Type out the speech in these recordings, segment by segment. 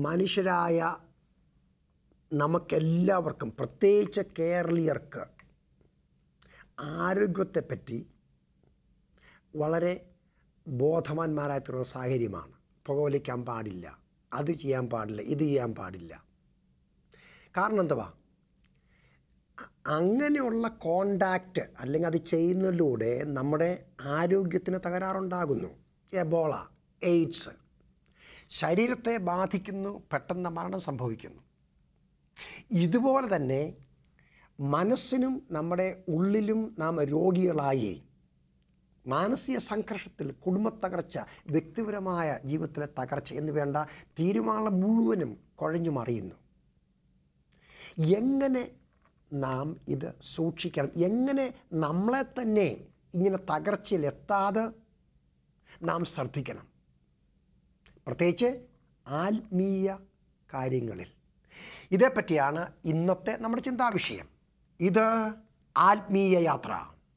മനുഷ്യരായ നമുക്കെല്ലാവർക്കും പ്രത്യേകിച്ച് കേരളീയർക്ക് ആരോഗ്യത്തെപ്പറ്റി വളരെ ബോധവാന്മാരായി തീർന്ന സാഹചര്യമാണ് പുകവലിക്കാൻ പാടില്ല അത് ചെയ്യാൻ പാടില്ല ഇത് ചെയ്യാൻ പാടില്ല കാരണം എന്തുവാ അ- അങ്ങനെയുള്ള കോണ്ടാക്റ്റ് അല്ലെങ്കിൽ അത് ചെയ്യുന്നതിലൂടെ നമ്മുടെ ആരോഗ്യത്തിന് തകരാറുണ്ടാകുന്നു എബോള എയ്ഡ്സ് ശരീരത്തെ ബാധിക്കുന്നു പെട്ടെന്ന് മരണം സംഭവിക്കുന്നു ഇതുപോലെ തന്നെ മനസ്സിനും നമ്മുടെ ഉള്ളിലും നാം രോഗികളായി മാനസിക സംഘർഷത്തിൽ കുടുംബത്തകർച്ച വ്യക്തിപരമായ ജീവിതത്തിലെ തകർച്ച എന്ന് വേണ്ട തീരുമാനം മുഴുവനും കുഴഞ്ഞു മറിയുന്നു എങ്ങനെ നാം ഇത് സൂക്ഷിക്കണം എങ്ങനെ നമ്മളെ തന്നെ ഇങ്ങനെ തകർച്ചയിൽ എത്താതെ നാം ശ്രദ്ധിക്കണം പ്രത്യേകിച്ച് ആത്മീയ കാര്യങ്ങളിൽ ഇതേപ്പറ്റിയാണ് ഇന്നത്തെ നമ്മുടെ ചിന്താവിഷയം ഇത് ആത്മീയ യാത്ര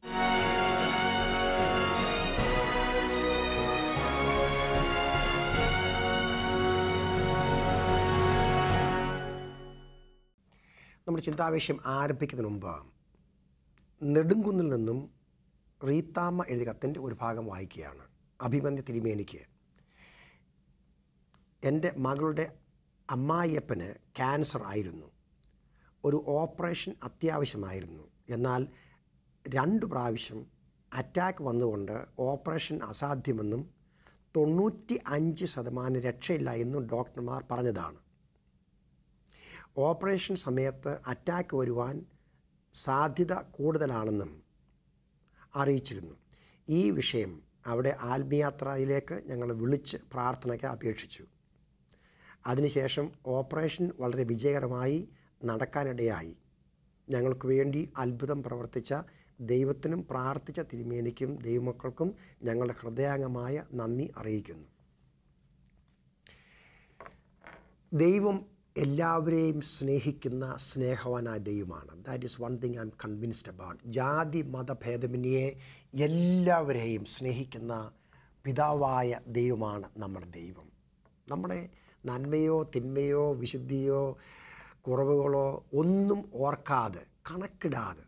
നമ്മുടെ ചിന്താവിഷയം ആരംഭിക്കുന്നതിന് മുമ്പ് നെടുങ്കുന്നിൽ നിന്നും റീത്താമ്മ എഴുതിയ കത്തിൻ്റെ ഒരു ഭാഗം വായിക്കുകയാണ് അഭിമന്യ തിരുമേനിക്ക് എൻ്റെ മകളുടെ അമ്മായിയപ്പന് ക്യാൻസർ ആയിരുന്നു ഒരു ഓപ്പറേഷൻ അത്യാവശ്യമായിരുന്നു എന്നാൽ രണ്ട് പ്രാവശ്യം അറ്റാക്ക് വന്നുകൊണ്ട് ഓപ്പറേഷൻ അസാധ്യമെന്നും തൊണ്ണൂറ്റി അഞ്ച് ശതമാനം രക്ഷയില്ല എന്നും ഡോക്ടർമാർ പറഞ്ഞതാണ് ഓപ്പറേഷൻ സമയത്ത് അറ്റാക്ക് വരുവാൻ സാധ്യത കൂടുതലാണെന്നും അറിയിച്ചിരുന്നു ഈ വിഷയം അവിടെ ആത്മീയാത്രയിലേക്ക് ഞങ്ങൾ വിളിച്ച് പ്രാർത്ഥനയ്ക്ക് അപേക്ഷിച്ചു അതിനുശേഷം ഓപ്പറേഷൻ വളരെ വിജയകരമായി നടക്കാനിടയായി ഞങ്ങൾക്ക് വേണ്ടി അത്ഭുതം പ്രവർത്തിച്ച ദൈവത്തിനും പ്രാർത്ഥിച്ച തിരുമേനിക്കും ദൈവമക്കൾക്കും ഞങ്ങളുടെ ഹൃദയാംഗമായ നന്ദി അറിയിക്കുന്നു ദൈവം എല്ലാവരെയും സ്നേഹിക്കുന്ന സ്നേഹവാനായ ദൈവമാണ് that is one thing I'm convinced about ജാതി മതഭേദമന്യേ എല്ലാവരെയും സ്നേഹിക്കുന്ന പിതാവായ ദൈവമാണ് നമ്മുടെ ദൈവം നമ്മുടെ നന്മയോ തിന്മയോ വിശുദ്ധിയോ കുറവുകളോ ഒന്നും ഓർക്കാതെ കണക്കിടാതെ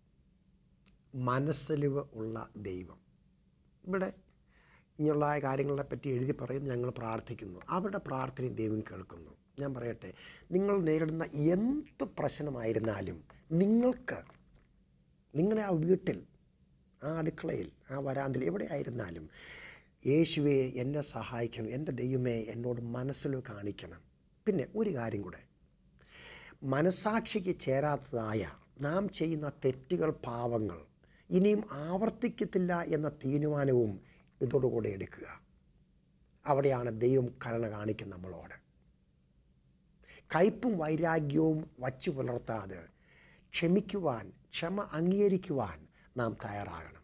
മനസ്സലിവ് ഉള്ള ദൈവം ഇവിടെ ഇങ്ങനെയുള്ള കാര്യങ്ങളെ പറ്റി എഴുതി പറയുന്നു ഞങ്ങൾ പ്രാർത്ഥിക്കുന്നു അവരുടെ പ്രാർത്ഥനയും ദൈവം കേൾക്കുന്നു ഞാൻ പറയട്ടെ നിങ്ങൾ നേരിടുന്ന എന്ത് പ്രശ്നമായിരുന്നാലും നിങ്ങൾക്ക് നിങ്ങളെ ആ വീട്ടിൽ ആ അടുക്കളയിൽ ആ വരാന്തിൽ എവിടെ ആയിരുന്നാലും യേശുവെ എന്നെ സഹായിക്കണം എൻ്റെ ദൈവമേ എന്നോട് മനസ്സിൽ കാണിക്കണം പിന്നെ ഒരു കാര്യം കൂടെ മനസാക്ഷിക്ക് ചേരാത്തതായ നാം ചെയ്യുന്ന തെറ്റുകൾ പാവങ്ങൾ ഇനിയും ആവർത്തിക്കത്തില്ല എന്ന തീരുമാനവും ഇതോടുകൂടെ എടുക്കുക അവിടെയാണ് ദൈവം കരുണ കാണിക്കുന്നത് നമ്മളോട് കയ്പും വൈരാഗ്യവും വച്ചു പുലർത്താതെ ക്ഷമിക്കുവാൻ ക്ഷമ അംഗീകരിക്കുവാൻ നാം തയ്യാറാകണം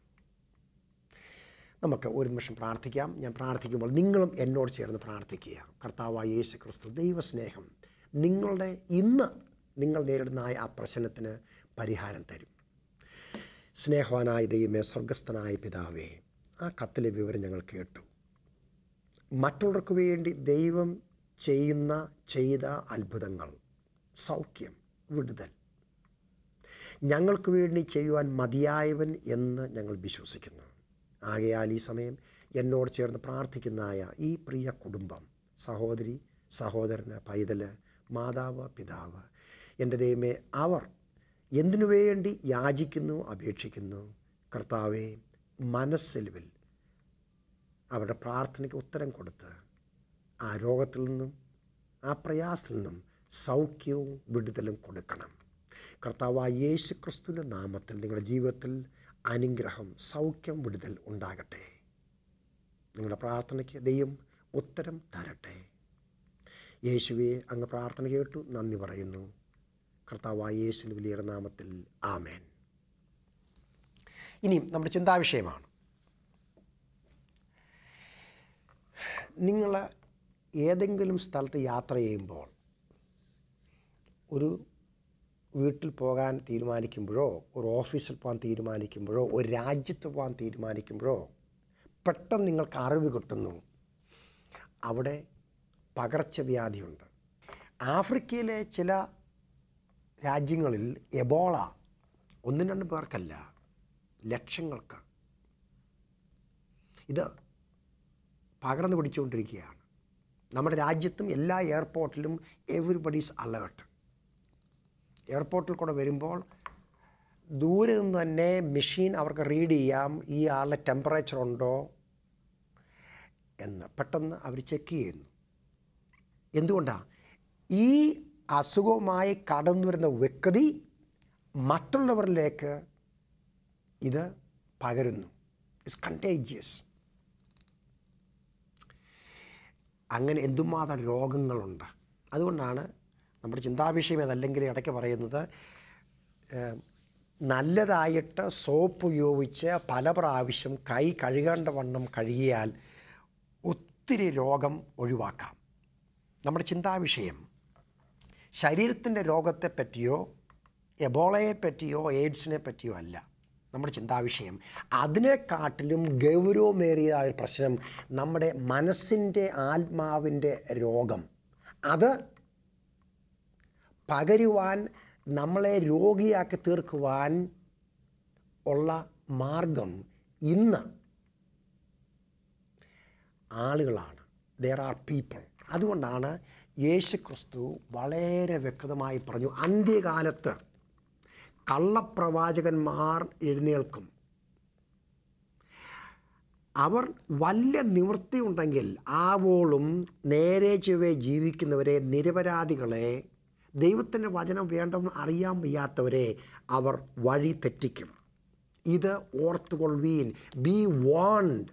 നമുക്ക് ഒരു നിമിഷം പ്രാർത്ഥിക്കാം ഞാൻ പ്രാർത്ഥിക്കുമ്പോൾ നിങ്ങളും എന്നോട് ചേർന്ന് പ്രാർത്ഥിക്കുക കർത്താവായ യേശു ക്രിസ്തു ദൈവസ്നേഹം നിങ്ങളുടെ ഇന്ന് നിങ്ങൾ നേരിടുന്ന ആ പ്രശ്നത്തിന് പരിഹാരം തരും സ്നേഹവാനായ ദൈവമേ സ്വർഗസ്ഥനായ പിതാവേ ആ കത്തിലെ വിവരം ഞങ്ങൾ കേട്ടു മറ്റുള്ളവർക്ക് വേണ്ടി ദൈവം ചെയ്യുന്ന ചെയ്ത അത്ഭുതങ്ങൾ സൗഖ്യം വിടുതൽ ഞങ്ങൾക്ക് വേണ്ടി ചെയ്യുവാൻ മതിയായവൻ എന്ന് ഞങ്ങൾ വിശ്വസിക്കുന്നു ആകയാൽ ഈ സമയം എന്നോട് ചേർന്ന് പ്രാർത്ഥിക്കുന്നതായ ഈ പ്രിയ കുടുംബം സഹോദരി സഹോദരന് പൈതല് മാതാവ് പിതാവ് എൻ്റെ ദൈവമേ അവർ എന്തിനു വേണ്ടി യാചിക്കുന്നു അപേക്ഷിക്കുന്നു കർത്താവെ മനസ്സെലിവിൽ അവരുടെ പ്രാർത്ഥനയ്ക്ക് ഉത്തരം കൊടുത്ത് ആ രോഗത്തിൽ നിന്നും ആ പ്രയാസത്തിൽ നിന്നും സൗഖ്യവും വിടുതലും കൊടുക്കണം കർത്താവായ യേശു ക്രിസ്തുവിൻ്റെ നാമത്തിൽ നിങ്ങളുടെ ജീവിതത്തിൽ അനുഗ്രഹം സൗഖ്യം വിടുതൽ ഉണ്ടാകട്ടെ നിങ്ങളുടെ പ്രാർത്ഥനയ്ക്ക് ദൈവം ഉത്തരം തരട്ടെ യേശുവെ അങ്ങ് പ്രാർത്ഥന കേട്ടു നന്ദി പറയുന്നു കർത്താവായ യേശുവിൻ്റെ വലിയ നാമത്തിൽ ആമേൻ ഇനിയും നമ്മുടെ ചിന്താവിഷയമാണ് നിങ്ങൾ ഏതെങ്കിലും സ്ഥലത്ത് യാത്ര ചെയ്യുമ്പോൾ ഒരു വീട്ടിൽ പോകാൻ തീരുമാനിക്കുമ്പോഴോ ഒരു ഓഫീസിൽ പോകാൻ തീരുമാനിക്കുമ്പോഴോ ഒരു രാജ്യത്ത് പോകാൻ തീരുമാനിക്കുമ്പോഴോ പെട്ടെന്ന് നിങ്ങൾക്ക് അറിവ് കിട്ടുന്നു അവിടെ പകർച്ചവ്യാധിയുണ്ട് ആഫ്രിക്കയിലെ ചില രാജ്യങ്ങളിൽ എബോള ഒന്നും രണ്ടും പേർക്കല്ല ലക്ഷങ്ങൾക്ക് ഇത് പകർന്നു പിടിച്ചുകൊണ്ടിരിക്കുകയാണ് നമ്മുടെ രാജ്യത്തും എല്ലാ എയർപോർട്ടിലും എവറിബഡീസ് അലേർട്ട് എയർപോർട്ടിൽ കൂടെ വരുമ്പോൾ ദൂരെ നിന്ന് തന്നെ മെഷീൻ അവർക്ക് റീഡ് ചെയ്യാം ഈ ആളുടെ ടെമ്പറേച്ചർ ഉണ്ടോ എന്ന് പെട്ടെന്ന് അവർ ചെക്ക് ചെയ്യുന്നു എന്തുകൊണ്ടാണ് ഈ അസുഖവുമായി കടന്നു വരുന്ന വ്യക്തി മറ്റുള്ളവരിലേക്ക് ഇത് പകരുന്നു ഇറ്റ്സ് കണ്ടേജിയസ് അങ്ങനെ എന്തുമാത്രം രോഗങ്ങളുണ്ട് അതുകൊണ്ടാണ് നമ്മുടെ ചിന്താവിഷയം അതല്ലെങ്കിൽ ഇടയ്ക്ക് പറയുന്നത് ഏഹ്, നല്ലതായിട്ട് സോപ്പ് ഉപയോഗിച്ച് പല പ്രാവശ്യം കൈ കഴുകേണ്ട വണ്ണം കഴുകിയാൽ ഒത്തിരി രോഗം ഒഴിവാക്കാം നമ്മുടെ ചിന്താവിഷയം ശരീരത്തിൻ്റെ രോഗത്തെ പറ്റിയോ എബോളയെ പറ്റിയോ എയ്ഡ്സിനെ പറ്റിയോ അല്ല നമ്മുടെ ചിന്താവിഷയം അതിനെക്കാട്ടിലും ഗൗരവമേറിയ ഒരു പ്രശ്നം നമ്മുടെ മനസ്സിൻ്റെ ആത്മാവിൻ്റെ രോഗം അത് പകരുവാൻ നമ്മളെ രോഗിയാക്കി തീർക്കുവാൻ ഉള്ള മാർഗം ഇന്ന് ആളുകളാണ് ദർ ആർ പീപ്പിൾ അതുകൊണ്ടാണ് യേശു ക്രിസ്തു വളരെ വ്യക്തമായി പറഞ്ഞു അന്ത്യകാലത്ത് കള്ളപ്രവാചകന്മാർ എഴുന്നേൽക്കും അവർ വല്ല നിവൃത്തി ഉണ്ടെങ്കിൽ ആവോളും നേരെ ചൊവ്വെ ജീവിക്കുന്നവരെ നിരപരാധികളെ ദൈവത്തിൻ്റെ വചനം വേണ്ടെന്ന് അറിയാൻ വയ്യാത്തവരെ അവർ വഴി തെറ്റിക്കും ഇത് ഓർത്തുകൊള്ളുവീൻ ബി വാണ്ട്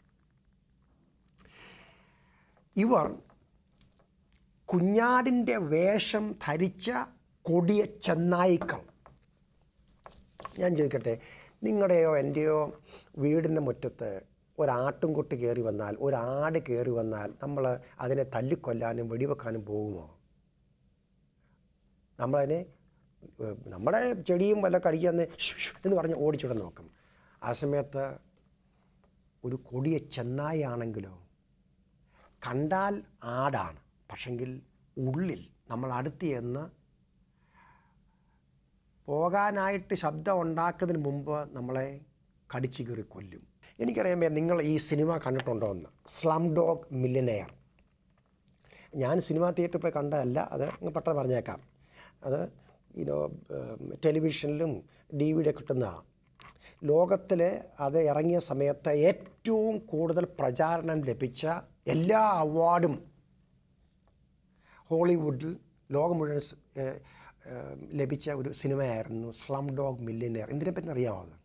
ഇവർ കുഞ്ഞാടിൻ്റെ വേഷം ധരിച്ച കൊടിയ ചെന്നായിക്കൾ ഞാൻ ചോദിക്കട്ടെ നിങ്ങളുടെയോ എൻ്റെയോ വീടിൻ്റെ മുറ്റത്ത് ഒരാട്ടുംകുട്ടി കയറി വന്നാൽ ഒരാട് കയറി വന്നാൽ നമ്മൾ അതിനെ തല്ലിക്കൊല്ലാനും വെടിവെക്കാനും പോകുമോ നമ്മളതിനെ ഏഹ്, നമ്മുടെ ചെടിയും വല്ല കടിക്കാന്ന് ഷു ഷു എന്ന് പറഞ്ഞ് ഓടിച്ചിടാൻ നോക്കും ആ സമയത്ത് ഒരു കൊടിയ ചെന്നായി ആണെങ്കിലോ കണ്ടാൽ ആടാണ് പക്ഷെങ്കിൽ ഉള്ളിൽ നമ്മൾ അടുത്ത് ചെന്ന് പോകാനായിട്ട് ശബ്ദം ഉണ്ടാക്കുന്നതിന് മുമ്പ് നമ്മളെ കടിച്ചു കയറി കൊല്ലും എനിക്കറിയാമേ നിങ്ങൾ ഈ സിനിമ കണ്ടിട്ടുണ്ടോ എന്ന് സ്ലം ഡോഗ് മില്ലനെയർ ഞാൻ സിനിമാ തിയേറ്ററിൽ പോയി കണ്ടതല്ല അത് അങ്ങ് പെട്ടെന്ന് പറഞ്ഞേക്കാം അത് ഇനോ ടെലിവിഷനിലും ഡി വിയുടെ കിട്ടുന്ന ലോകത്തിൽ അത് ഇറങ്ങിയ സമയത്ത് ഏറ്റവും കൂടുതൽ പ്രചാരണം ലഭിച്ച എല്ലാ അവാർഡും ഹോളിവുഡിൽ ലോകം മുഴുവൻ സ്- ഏഹ് ഏഹ് ലഭിച്ച ഒരു സിനിമയായിരുന്നു സ്ലം ഡോഗ് മില്ലിനെയർ ഇതിനെപ്പറ്റി അറിയാമോ അത്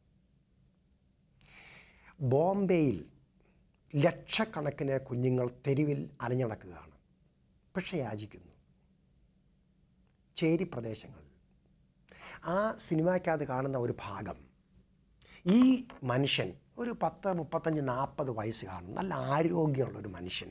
ബോംബെയിൽ ലക്ഷക്കണക്കിന് കുഞ്ഞുങ്ങൾ തെരുവിൽ അലഞ്ഞടക്കുകയാണ് പക്ഷേ യാചിക്കുന്നു ചേരി പ്രദേശങ്ങളിൽ ആ സിനിമയ്ക്കകത്ത് കാണുന്ന ഒരു ഭാഗം ഈ മനുഷ്യൻ ഒരു പത്ത് മുപ്പത്തഞ്ച് നാൽപ്പത് വയസ്സ് കാണും നല്ല ആരോഗ്യമുള്ള ഒരു മനുഷ്യൻ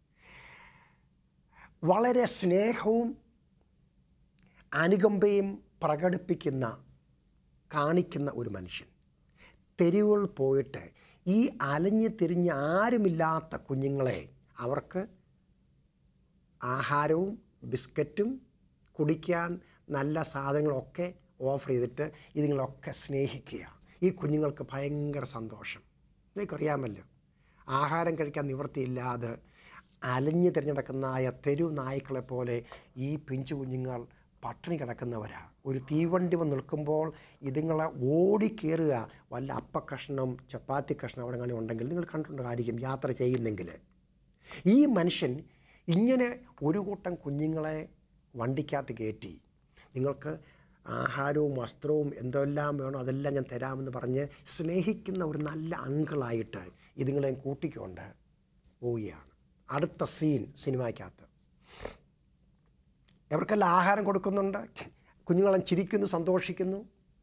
വളരെ സ്നേഹവും അനുകമ്പയും പ്രകടിപ്പിക്കുന്ന കാണിക്കുന്ന ഒരു മനുഷ്യൻ തെരുവുകൾ പോയിട്ട് ഈ അലഞ്ഞ് തിരിഞ്ഞ് ആരുമില്ലാത്ത കുഞ്ഞുങ്ങളെ അവർക്ക് ആഹാരവും ബിസ്ക്കറ്റും കുടിക്കാൻ നല്ല സാധനങ്ങളൊക്കെ ഓഫർ ചെയ്തിട്ട് ഇതുങ്ങളൊക്കെ സ്നേഹിക്കുക ഈ കുഞ്ഞുങ്ങൾക്ക് ഭയങ്കര സന്തോഷം നിങ്ങൾക്കറിയാമല്ലോ ആഹാരം കഴിക്കാൻ നിവൃത്തിയില്ലാതെ അലഞ്ഞു തിരഞ്ഞെടുക്കുന്ന ആയ തെരു നായ്ക്കളെ പോലെ ഈ പിഞ്ചു കുഞ്ഞുങ്ങൾ പട്ടിണി കിടക്കുന്നവരാ ഒരു തീവണ്ടി വന്ന് നിൽക്കുമ്പോൾ ഇതുങ്ങളെ ഓടിക്കേറുക വല്ല അപ്പക്കഷ്ണം ചപ്പാത്തി കഷ്ണം അവിടെ അങ്ങനെ ഉണ്ടെങ്കിൽ നിങ്ങൾ കണ്ടിട്ടുണ്ടായിരിക്കും യാത്ര ചെയ്യുന്നെങ്കിൽ ഈ മനുഷ്യൻ ഇങ്ങനെ ഒരു കൂട്ടം കുഞ്ഞുങ്ങളെ വണ്ടിക്കകത്ത് കയറ്റി നിങ്ങൾക്ക് ആഹാരവും വസ്ത്രവും എന്തെല്ലാം വേണോ അതെല്ലാം ഞാൻ തരാമെന്ന് പറഞ്ഞ് സ്നേഹിക്കുന്ന ഒരു നല്ല അങ്കിളായിട്ട് ഇതുങ്ങളെയും കൂട്ടിക്കൊണ്ട് പോവുകയാണ് അടുത്ത സീൻ സിനിമയ്ക്കകത്ത് എവർക്കെല്ലാം ആഹാരം കൊടുക്കുന്നുണ്ട് കുഞ്ഞുങ്ങളെ ചിരിക്കുന്നു സന്തോഷിക്കുന്നു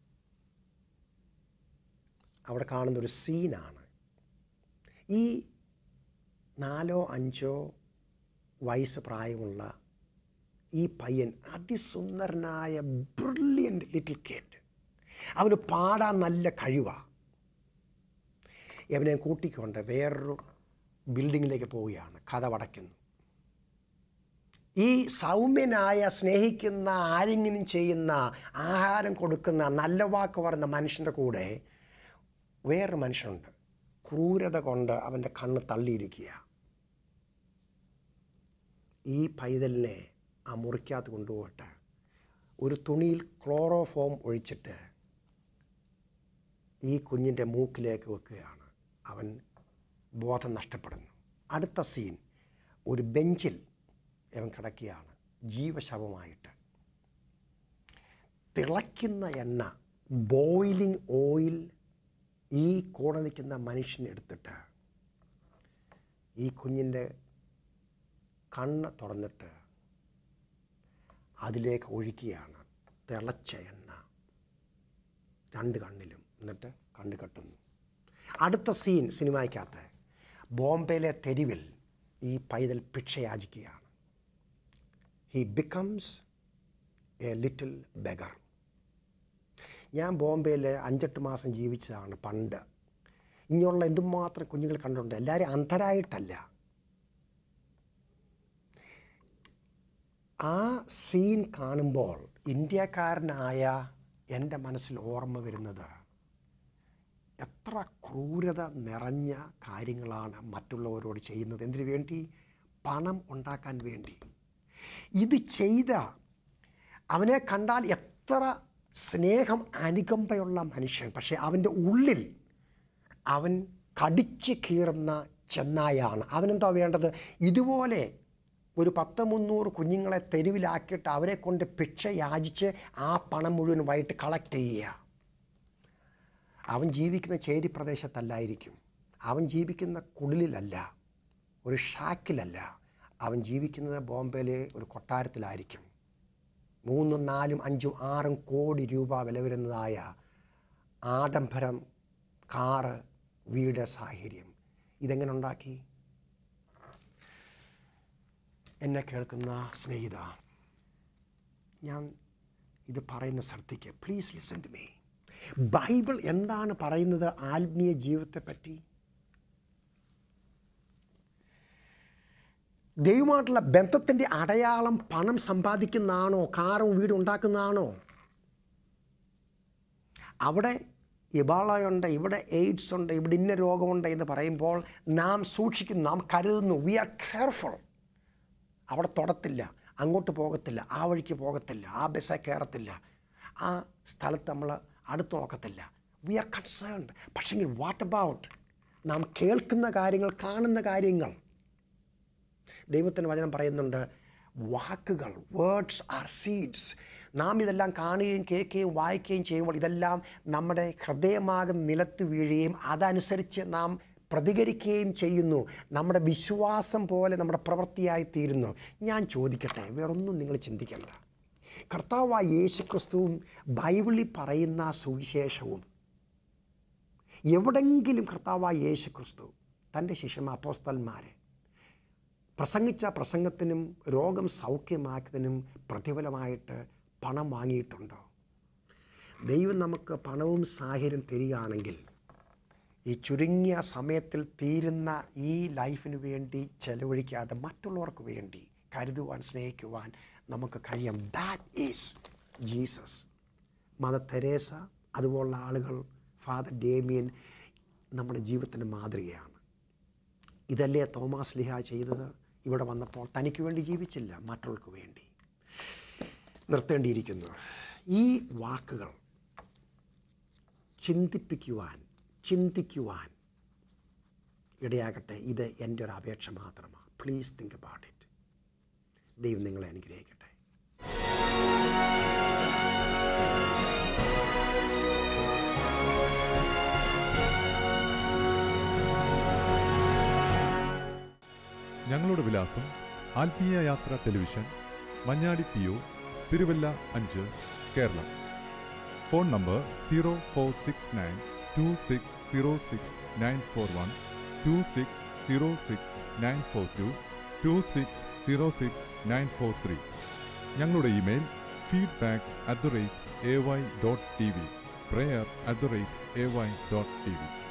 അവിടെ കാണുന്നൊരു സീനാണ് ഈ നാലോ അഞ്ചോ വയസ്സ് പ്രായമുള്ള ഈ പയ്യൻ അതിസുന്ദരനായ ബ്രില്യൻ്റ് ലിറ്റിൽ കേട്ട് അവന് പാടാൻ നല്ല കഴിവാണ് അവനെ കൂട്ടിക്കൊണ്ട് വേറൊരു ബിൽഡിങ്ങിലേക്ക് പോവുകയാണ് കഥ വടയ്ക്കുന്നു ഈ സൗമ്യനായ സ്നേഹിക്കുന്ന ആരെങ്കിലും ചെയ്യുന്ന ആഹാരം കൊടുക്കുന്ന നല്ല വാക്ക് പറയുന്ന മനുഷ്യൻ്റെ കൂടെ വേറൊരു മനുഷ്യനുണ്ട് ക്രൂരത കൊണ്ട് അവൻ്റെ കണ്ണ് തള്ളിയിരിക്കുക ഈ പൈതലിനെ ആ മുറിക്കകത്ത് കൊണ്ടുപോയിട്ട് ഒരു തുണിയിൽ ക്ലോറോഫോം ഒഴിച്ചിട്ട് ഈ കുഞ്ഞിൻ്റെ മൂക്കിലേക്ക് വെക്കുകയാണ് അവൻ ബോധം നഷ്ടപ്പെടുന്നു അടുത്ത സീൻ ഒരു ബെഞ്ചിൽ അവൻ കിടക്കുകയാണ് ജീവശവമായിട്ട് തിളയ്ക്കുന്ന എണ്ണ ബോയിലിംഗ് ഓയിൽ ഈ കൂടെ നിൽക്കുന്ന മനുഷ്യനെടുത്തിട്ട് ഈ കുഞ്ഞിൻ്റെ കണ്ണ് തുറന്നിട്ട് അതിലേക്ക് ഒഴിക്കുകയാണ് തിളച്ച എണ്ണ രണ്ട് കണ്ണിലും എന്നിട്ട് കണ്ണ് കെട്ടുന്നു അടുത്ത സീൻ സിനിമയ്ക്കകത്ത് ബോംബെയിലെ തെരുവിൽ ഈ പൈതൽ ഭിക്ഷയാചിക്കുകയാണ് he becomes a little beggar ഞാൻ ബോംബെയിൽ അഞ്ചെട്ട് മാസം ജീവിച്ചതാണ് പണ്ട് ഇങ്ങനെയുള്ള എന്തുമാത്രം കുഞ്ഞുങ്ങൾ കണ്ടിട്ടുണ്ട് എല്ലാവരും അന്ധരായിട്ടല്ല ആ സീൻ കാണുമ്പോൾ ഇന്ത്യക്കാരനായ എൻ്റെ മനസ്സിൽ ഓർമ്മ വരുന്നത് എത്ര ക്രൂരത നിറഞ്ഞ കാര്യങ്ങളാണ് മറ്റുള്ളവരോട് ചെയ്യുന്നത് എന്തിനു വേണ്ടി പണം ഉണ്ടാക്കാൻ വേണ്ടി ഇത് ചെയ്ത അവനെ കണ്ടാൽ എത്ര സ്നേഹം അനുകമ്പയുള്ള മനുഷ്യൻ പക്ഷേ അവൻ്റെ ഉള്ളിൽ അവൻ കടിച്ച് കീറുന്ന ചെന്നായാണ് അവനെന്താ വേണ്ടത് ഇതുപോലെ ഒരു പത്ത് മുന്നൂറ് കുഞ്ഞുങ്ങളെ തെരുവിലാക്കിയിട്ട് അവരെ കൊണ്ട് ഭിക്ഷ യാചിച്ച് ആ പണം മുഴുവൻ വൈകിട്ട് കളക്ട് ചെയ്യുക അവൻ ജീവിക്കുന്ന ചേരി പ്രദേശത്തല്ലായിരിക്കും അവൻ ജീവിക്കുന്ന കുടിലല്ല ഒരു ഷാക്കിലല്ല അവൻ ജീവിക്കുന്നത് ബോംബെയിലെ ഒരു കൊട്ടാരത്തിലായിരിക്കും മൂന്നും നാലും അഞ്ചും ആറും കോടി രൂപ വില വരുന്നതായ ആഡംബരം കാറ് വീട് സാഹചര്യം ഇതെങ്ങനെ ഉണ്ടാക്കി എന്നെ കേൾക്കുന്ന സ്നേഹിത ഞാൻ ഇത് പറയുന്ന ശ്രദ്ധിക്കുക please listen to me Bible എന്താണ് പറയുന്നത് ആത്മീയ ജീവിതത്തെപ്പറ്റി ദൈവമായിട്ടുള്ള ബന്ധത്തിൻ്റെ അടയാളം പണം സമ്പാദിക്കുന്നതാണോ കാറും വീടും ഉണ്ടാക്കുന്നതാണോ അവിടെ ഇബാളയുണ്ട് ഇവിടെ എയ്ഡ്സ് ഉണ്ട് ഇവിടെ ഇന്ന രോഗമുണ്ട് എന്ന് പറയുമ്പോൾ നാം സൂക്ഷിക്കുന്നു നാം കരുതുന്നു വി ആർ കെയർഫുൾ അവിടെ തൊടത്തില്ല അങ്ങോട്ട് പോകത്തില്ല ആ വഴിക്ക് പോകത്തില്ല ആ ബസ്സിൽ കയറത്തില്ല ആ സ്ഥലത്ത് നമ്മൾ അടുത്ത് നോക്കത്തില്ല വി ആർ കൺസേൺഡ് പക്ഷെങ്കിൽ വാട്ട് അബൌട്ട് നാം കേൾക്കുന്ന കാര്യങ്ങൾ കാണുന്ന കാര്യങ്ങൾ ദൈവത്തിൻ്റെ വചനം പറയുന്നുണ്ട് വാക്കുകൾ വേർഡ്സ് ആർ സീഡ്സ് നാം ഇതെല്ലാം കാണുകയും കേൾക്കുകയും വായിക്കുകയും ചെയ്യുമ്പോൾ ഇതെല്ലാം നമ്മുടെ ഹൃദയമാകുന്ന നിലത്ത് വീഴുകയും അതനുസരിച്ച് നാം പ്രതികരിക്കുകയും ചെയ്യുന്നു നമ്മുടെ വിശ്വാസം പോലെ നമ്മുടെ പ്രവൃത്തിയായി തീരുന്നു ഞാൻ ചോദിക്കട്ടെ വേറൊന്നും നിങ്ങൾ ചിന്തിക്കണ്ട കർത്താവായ യേശു ക്രിസ്തുവും ബൈബിളിൽ പറയുന്ന സുവിശേഷവും എവിടെങ്കിലും കർത്താവായ യേശു ക്രിസ്തു തൻ്റെ ശിഷ്യന്മാർ അപ്പോസ്തന്മാരെ പ്രസംഗിച്ച പ്രസംഗത്തിനും രോഗം സൗഖ്യമാക്കിയതിനും പ്രതിഫലമായിട്ട് പണം വാങ്ങിയിട്ടുണ്ടോ ദൈവം നമുക്ക് പണവും സാഹചര്യം തരികയാണെങ്കിൽ ഈ ചുരുങ്ങിയ സമയത്തിൽ തീരുന്ന ഈ ലൈഫിന് വേണ്ടി ചെലവഴിക്കാതെ മറ്റുള്ളവർക്ക് വേണ്ടി കരുതുവാൻ സ്നേഹിക്കുവാൻ നമുക്ക് കഴിയാം that is Jesus Mother Teresa അതുപോലുള്ള ആളുകൾ ഫാദർ ഡേമിയൻ നമ്മുടെ ജീവിതത്തിൻ്റെ മാതൃകയാണ് ഇതല്ലേ തോമാസ് ലിഹ ചെയ്തത് ഇവിടെ വന്നപ്പോൾ തനിക്ക് വേണ്ടി ജീവിച്ചില്ല മറ്റുള്ളവർക്ക് വേണ്ടി നിർത്തേണ്ടിയിരിക്കുന്നു ഈ വാക്കുകൾ ചിന്തിപ്പിക്കുവാൻ ചിന്തിക്കുവാൻ ഇടയാകട്ടെ ഇത് എൻ്റെ ഒരു അപേക്ഷ മാത്രമാണ് പ്ലീസ് തിങ്ക് അബൌട്ട് ഇറ്റ് ദൈവം നിങ്ങളെ അനുഗ്രഹിക്കട്ടെ ഞങ്ങളുടെ വിലാസം Athmeeya Yathra television Manjadi P O Thiruvalla അഞ്ച് Keralam phone number zero four six nine two six zero six nine four one two six zero six nine four two two six zero six nine four three ഞങ്ങളുടെ email feedback at the rate A Y dot T V prayer at the rate A Y dot T V